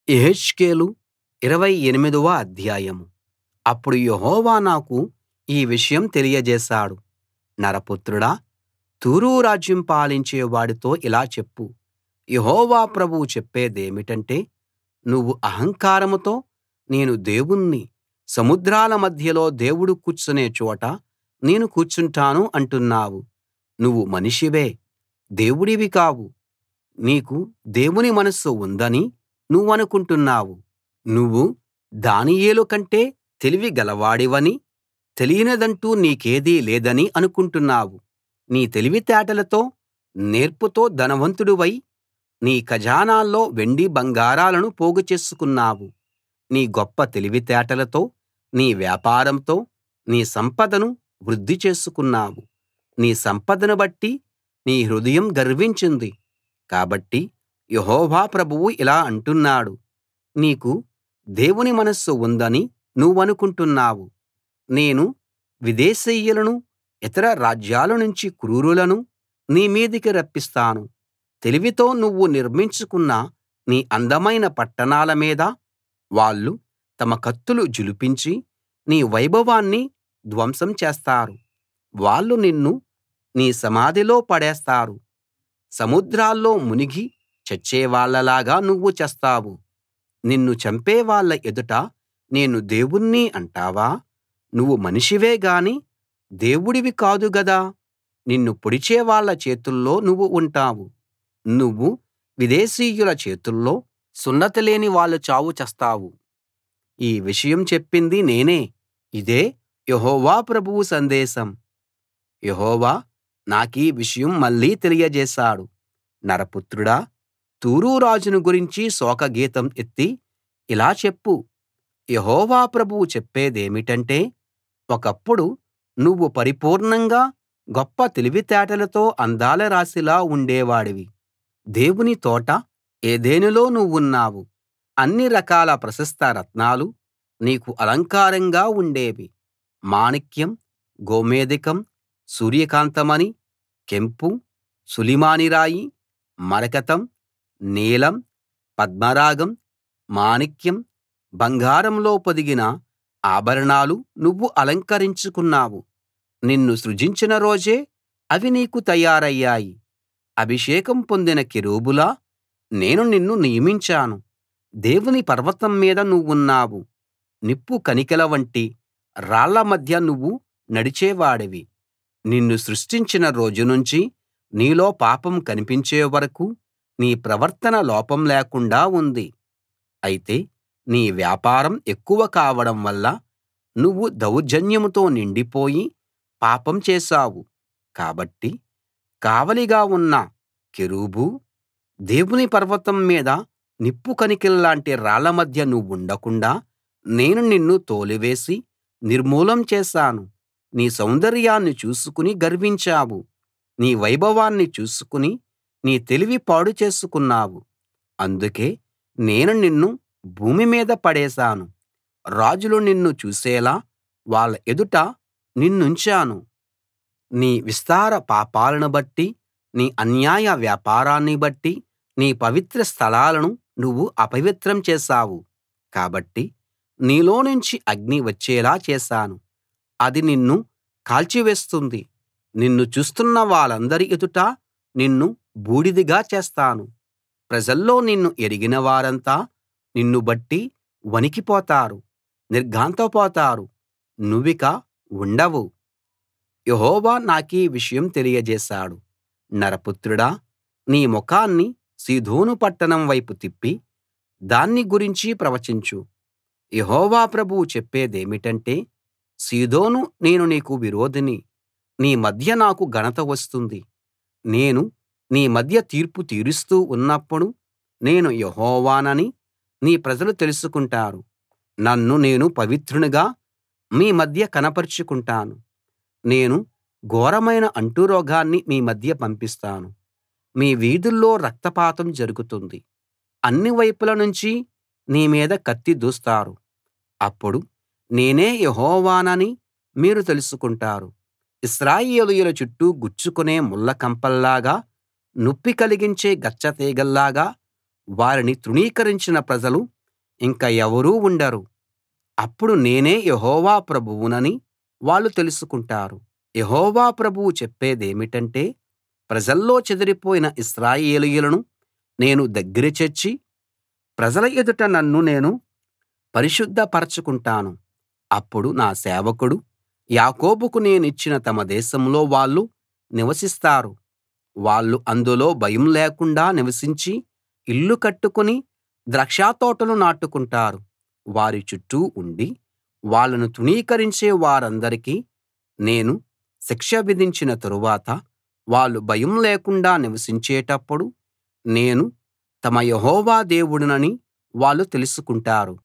యెహెజ్కేలు ఇరవై ఎనిమిదవ అధ్యాయం అప్పుడు యెహోవా నాకు ఈ విషయం తెలియజేశాడు నరపుత్రుడా తూరు రాజ్యం పాలించే వాడితో ఇలా చెప్పు యెహోవా ప్రభువు చెప్పేదేమిటంటే నువ్వు అహంకారంతో నేను దేవుణ్ణి సముద్రాల మధ్యలో దేవుడు కూర్చునే చోట నేను కూర్చుంటాను అంటున్నావు నువ్వు మనిషివే దేవుడివి కావు నీకు దేవుని మనస్సు ఉందని నువ్వనుకుంటున్నావు నువ్వు దానియేలు కంటే తెలివి గలవాడివని తెలియనిదంటూ నీకేదీ లేదని అనుకుంటున్నావు నీ తెలివితేటలతో నేర్పుతో ధనవంతుడివై నీ ఖజానాల్లో వెండి బంగారాలను పోగు చేసుకున్నావు నీ గొప్ప తెలివితేటలతో నీ వ్యాపారంతో నీ సంపదను వృద్ధి చేసుకున్నావు నీ సంపదను బట్టి నీ హృదయం గర్వించింది కాబట్టి యెహోవా ప్రభువు ఇలా అంటున్నాడు నీకు దేవుని మనస్సు ఉందని నువ్వనుకుంటున్నావు నేను విదేశీయులను ఇతర రాజ్యాల నుంచి క్రూరులను నీ మీదికి రప్పిస్తాను తెలివితో నువ్వు నిర్మించుకున్న నీ అందమైన పట్టణాల మీద వాళ్ళు తమ కత్తులు ఝళిపించి నీ వైభవాన్ని ధ్వంసం చేస్తారు వాళ్ళు నిన్ను నీ సమాధిలో పడేస్తారు సముద్రాల్లో మునిగి చచ్చేవాళ్ళలాగా నువ్వు చస్తావు నిన్ను చంపేవాళ్ళ ఎదుట నేను దేవుణ్ణి అంటావా నువ్వు మనిషివే గాని దేవుడివి కాదు గదా నిన్ను పొడిచేవాళ్ళ చేతుల్లో నువ్వు ఉంటావు నువ్వు విదేశీయుల చేతుల్లో సున్నతి లేని వాళ్ళ చావు చస్తావు ఈ విషయం చెప్పింది నేనే ఇదే యెహోవా ప్రభువు సందేశం యెహోవా నాకీ విషయం మళ్ళీ తెలియజేశాడు నరపుత్రుడా తూరు రాజును గురించి శోకగీతం ఎత్తి ఇలా చెప్పు యెహోవా ప్రభువు చెప్పేదేమిటంటే ఒకప్పుడు నువ్వు పరిపూర్ణంగా గొప్ప తెలివితేటలతో అందాల రాశిలా ఉండేవాడివి దేవుని తోట ఏదెనులో నువ్వున్నావు అన్ని రకాల ప్రశస్త రత్నాలు నీకు అలంకారంగా ఉండేవి మాణిక్యం గోమేధికం సూర్యకాంతమణి కెంపు సులిమాని రాయి మరకతం నీలం పద్మరాగం మాణిక్యం బంగారంలో పొదిగిన ఆభరణాలు నువ్వు అలంకరించుకున్నావు నిన్ను సృజించిన రోజే అవి నీకు తయారయ్యాయి అభిషేకం పొందిన కెరూబులా నేను నిన్ను నియమించాను దేవుని పర్వతం మీద నువ్వున్నావు నిప్పు కణికల వంటి రాళ్ల మధ్య నువ్వు నడిచేవాడివి నిన్ను సృష్టించిన రోజు నుంచి నీలో పాపం కనిపించే వరకూ నీ ప్రవర్తన లోపం లేకుండా ఉంది అయితే నీ వ్యాపారం ఎక్కువ కావడం వల్ల నువ్వు దౌర్జన్యంతో నిండిపోయి పాపం చేశావు కాబట్టి కావలిగా ఉన్న కెరూబూ దేవుని పర్వతం మీద నిప్పు కణికల్లాంటి రాళ్ల మధ్య నువ్వుండకుండా నేను నిన్ను తోలివేసి నిర్మూలం చేశాను నీ సౌందర్యాన్ని చూసుకుని గర్వించావు నీ వైభవాన్ని చూసుకుని నీ తెలివి పాడు చేసుకున్నావు అందుకే నేను నిన్ను భూమి మీద పడేశాను రాజులు నిన్ను చూసేలా వాళ్ళ ఎదుట నిన్నుంచాను నీ విస్తార పాపాలను బట్టి నీ అన్యాయ వ్యాపారాన్ని బట్టి నీ పవిత్ర స్థలాలను నువ్వు అపవిత్రం చేశావు కాబట్టి నీలోనుంచి అగ్ని వచ్చేలా చేశాను అది నిన్ను కాల్చివేస్తుంది నిన్ను చూస్తున్న వాళ్ళందరి ఎదుట నిన్ను బూడిదగా చేస్తాను ప్రజల్లో నిన్ను ఎరిగిన వారంతా నిన్ను బట్టి వణికిపోతారు నిర్ఘాంతపోతారు నువ్విక ఉండవు యెహోవా నాకీ విషయం తెలియజేశాడు నరపుత్రుడా నీ ముఖాన్ని సీదోను పట్టణం వైపు తిప్పి దాన్ని గురించి ప్రవచించు యెహోవా ప్రభువు చెప్పేదేమిటంటే సీదోను నేను నీకు విరోధిని నీ మధ్య నాకు ఘనత వస్తుంది నేను నీ మధ్య తీర్పు తీరుస్తూ ఉన్నప్పుడు నేను యెహోవానని నీ ప్రజలు తెలుసుకుంటారు నన్ను నేను పవిత్రునిగా మీ మధ్య కనపరచుకుంటాను నేను ఘోరమైన అంటురోగాన్ని మీ మధ్య పంపిస్తాను మీ వీధుల్లో రక్తపాతం జరుగుతుంది అన్ని వైపుల నుంచి నీ మీద కత్తి దూస్తారు అప్పుడు నేనే యెహోవానని మీరు తెలుసుకుంటారు ఇశ్రాయేలీయుల చుట్టూ గుచ్చుకునే ముళ్ళ కంపల్లాగా నొప్పి కలిగించే గచ్చతీగల్లాగా వారిని తృణీకరించిన ప్రజలు ఇంక ఎవరూ ఉండరు అప్పుడు నేనే యెహోవా ప్రభువునని వాళ్ళు తెలుసుకుంటారు యెహోవా ప్రభువు చెప్పేదేమిటంటే ప్రజల్లో చెదిరిపోయిన ఇశ్రాయేలీయులను నేను దగ్గర చేర్చి ప్రజల ఎదుట నన్ను నేను పరిశుద్ధ పరచుకుంటాను అప్పుడు నా సేవకుడు యాకోబుకు నేనిచ్చిన తమ దేశంలో వాళ్ళు నివసిస్తారు వాళ్ళు అందులో భయం లేకుండా నివసించి ఇళ్ళు కట్టుకుని ద్రాక్షతోటలు నాటుకుంటారు వారి చుట్టూ ఉండి వాళ్ళను తృణీకరించే వారందరికీ నేను శిక్ష విధించిన తరువాత వాళ్ళు భయం లేకుండా నివసించేటప్పుడు నేను తమ యెహోవా దేవుడినని వాళ్ళు తెలుసుకుంటారు